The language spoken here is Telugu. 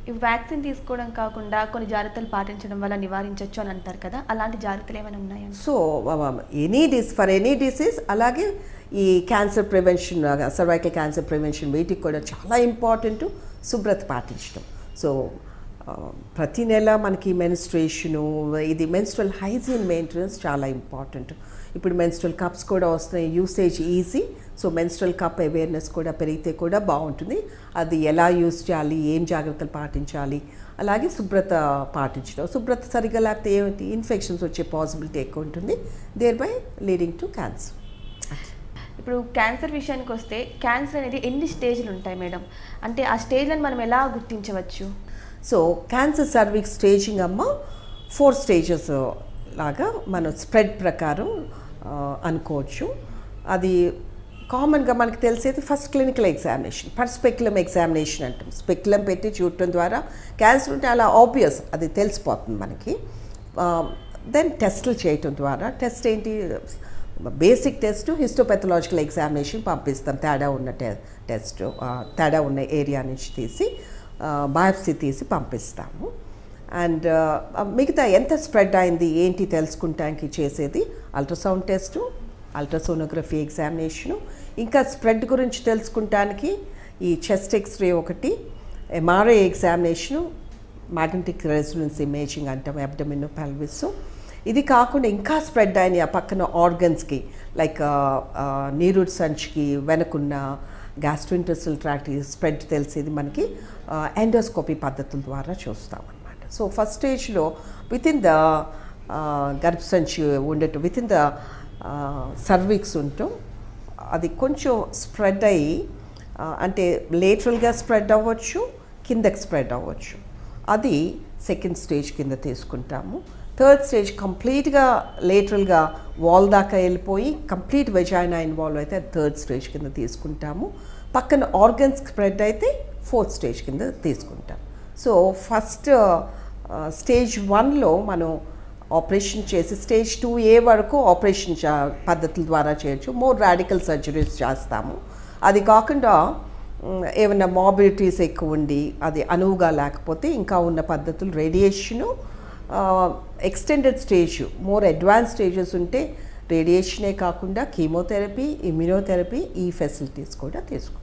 ఈ వ్యాక్సిన్ తీసుకోవడం కాకుండా కొన్ని జాగ్రత్తలు పాటించడం వల్ల నివారించవచ్చు అని అంటారు కదా అలాంటి జాగ్రత్తలు ఏమైనా ఉన్నాయండి so any disorder any disease అలాగే ఈ cancer prevention cervical cancer prevention వీటికి కూడా చాలా ఇంపార్టెంట్ శుభ్రత పాటించడం సో ప్రతి నెల మనకి మెన్స్ట్రేషను ఇది మెన్స్ట్రల్ హైజీన్ మెయింటెనెన్స్ చాలా ఇంపార్టెంట్ ఇప్పుడు మెన్స్ట్రల్ కప్స్ కూడా వస్తున్నాయి usage easy so menstrual cup awareness కూడా పెరిగితే కూడా బాగుంటుంది అది ఎలా యూస్ చేయాలి ఏం జాగ్రత్తలు పాటించాలి అలాగే శుభ్రత పాటించడం శుభ్రత సరిగ్గా లేకపోతే ఏమిటి ఇన్ఫెక్షన్స్ వచ్చే పాసిబిలిటీ ఎక్కువ ఉంటుంది thereby leading to cancer ఇప్పుడు క్యాన్సర్ విషయానికి వస్తే క్యాన్సర్ అనేది ఎన్ని స్టేజ్లు ఉంటాయి మేడం అంటే ఆ స్టేజ్లను మనం ఎలా గుర్తించవచ్చు సో క్యాన్సర్ సర్విక్స్ స్టేజింగ్ అమ్మ ఫోర్ స్టేజెస్ లాగా మనం స్ప్రెడ్ ప్రకారం ఆ, అనుకోవచ్చు అది కామన్గా మనకి తెలిసేది first clinical examination first speculum examination అంటాం స్పెక్యులం పెట్టి చూడటం ద్వారా క్యాన్సర్ ఉంటే అలా ఆబ్వియస్ అది తెలిసిపోతుంది మనకి దెన్ టెస్టులు చేయటం ద్వారా టెస్ట్ ఏంటి బేసిక్ టెస్ట్ హిస్టోపెథలాజికల్ ఎగ్జామినేషన్ పంపిస్తాం తేడా ఉన్న టె టెస్ట్ ఆ, తేడా ఉన్న ఏరియా నుంచి తీసి బయాప్సీ తీసి పంపిస్తాము అండ్ మిగతా ఎంత స్ప్రెడ్ అయింది ఏంటి తెలుసుకుంటానికి చేసేది అల్ట్రాసౌండ్ టెస్టు అల్ట్రాసోనోగ్రఫీ ఎగ్జామినేషను ఇంకా స్ప్రెడ్ గురించి తెలుసుకుంటానికి ఈ చెస్ట్ ఎక్స్రే ఒకటి MRI examination magnetic residence imaging అంటాం అబ్డమిన్ పెల్విస్ ఇది కాకుండా ఇంకా స్ప్రెడ్ అయిన ఆ పక్కన ఆర్గన్స్కి లైక్ నీరు సంచికి వెనకున్న గ్యాస్ట్రోఇంటెస్టల్ ట్రాక్ట్ స్ప్రెడ్ తెలిసేది మనకి ఎండోస్కోపీ పద్ధతుల ద్వారా చూస్తాం అనమాట సో ఫస్ట్ స్టేజ్లో విత్ ఇన్ ద గర్భసంచి ఉండటం విత్ ఇన్ ద సర్వీక్స్ ఉండటం అది కొంచెం స్ప్రెడ్ అయ్యి ఆ, అంటే లేటరల్గా స్ప్రెడ్ అవ్వచ్చు కిందకి స్ప్రెడ్ అవ్వచ్చు అది సెకండ్ స్టేజ్ కింద తీసుకుంటాము థర్డ్ స్టేజ్ కంప్లీట్గా లేటరల్గా వాల్ దాకా వెళ్ళిపోయి కంప్లీట్ వెజైనా ఇన్వాల్వ్ అయితే అది థర్డ్ స్టేజ్ కింద తీసుకుంటాము పక్కన ఆర్గన్స్ స్ప్రెడ్ అయితే ఫోర్త్ స్టేజ్ కింద తీసుకుంటాం సో ఫస్ట్ స్టేజ్ వన్లో మనం ఆపరేషన్ చేసి స్టేజ్ టూ ఏ వరకు ఆపరేషన్ చా- పద్ధతుల ద్వారా చేయొచ్చు మోర్ రాడికల్ సర్జరీస్ చేస్తాము అది కాకుండా మ్, ఏమైనా మాబిలిటీస్ ఎక్కువ ఉండి అది అనువుగా లేకపోతే ఇంకా ఉన్న పద్ధతులు radiation extended stage more advance stages ఉంటే రేడియేషనే కాకుండా కీమోథెరపీ ఇమ్యూనోథెరపీ ఈ ఫెసిలిటీస్ కూడా తీసుకుంటాం